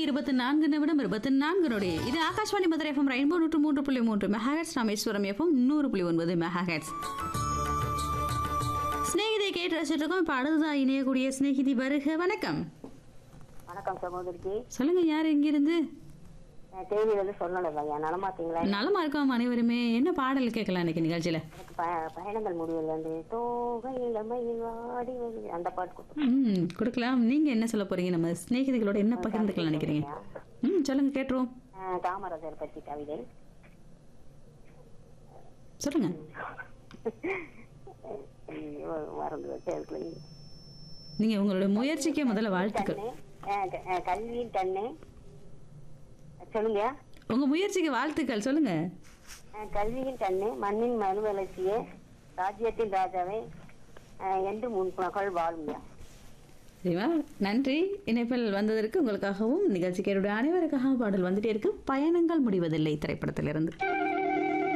இருபத்தி நான்கு நிமிடம் இருபத்தி நான்கு நொடி இது ஆகாஷ்வாணி மதுரை எஃப்எம் ரெயின்போ நூற்று மூன்று புள்ளி மூன்று மெகாஹெட்ஸ் ராமேஸ்வரம் எஃப்எம் நூறு புள்ளி ஒன்பது மெகாஹெட்ஸ் ஸ்நேகிதை கேட்டு ரசிச்சுட்டு இருக்கோம் இப்போ அடுத்ததான் இணையக்கூடிய ஸ்நேகிதி வருக வணக்கம் வணக்கம் சகோதரிக்கு சொல்லுங்க யார் எங்கிருந்து தேதி வந்து சொல்லணும் ஐயா நலமாத்தீங்களா நலமா இருக்கோம் அனைவருமே என்ன பாடல் கேட்கலாம் இன்னைக்கு நிகழ்ச்சியில எனக்கு ப- பயணங்கள் முடிவில் வந்து தோகை இளமையில் வாடி வருது அந்த பாட்டு கொடுத்து ம் கொடுக்கலாம் நீங்க என்ன சொல்ல போறீங்க நம்ம ஸ்நேகிதிகளோட என்ன பகிர்ந்துக்கலாம் நினைக்கிறீங்க ம் சொல்லுங்க கேட்டுருவோம் அஹ் காமராஜர் பற்றி கவிதை சொல்லுங்க ஐயோ, மறந்து வச்சு அதுக்குள்ள நீங்க உங்களோட முயற்சிக்கு முதல்ல வாழ்த்துக்கள் கண்ணே, அஹ் க- அஹ் கல்வியின் கண்ணே சொல்லுங்க உங்க முயற்சிக்கு வாழ்த்துக்கள் சொல்லுங்க அஹ் கல்வியின் கண்ணே மண்ணின் மறுவளர்ச்சியே ராஜ்யத்தின் ராஜாவே அஹ் என்று முன் மகள் வாழுங்க சரிவா நன்றி இணைப்பில் வந்ததற்கு உங்களுக்காகவும் நிகழ்ச்சிக்கருடைய அனைவருக்காகவும் பாடல் வந்துட்டே இருக்கு பயணங்கள் முடிவதில்லை திரைப்படத்திலிருந்து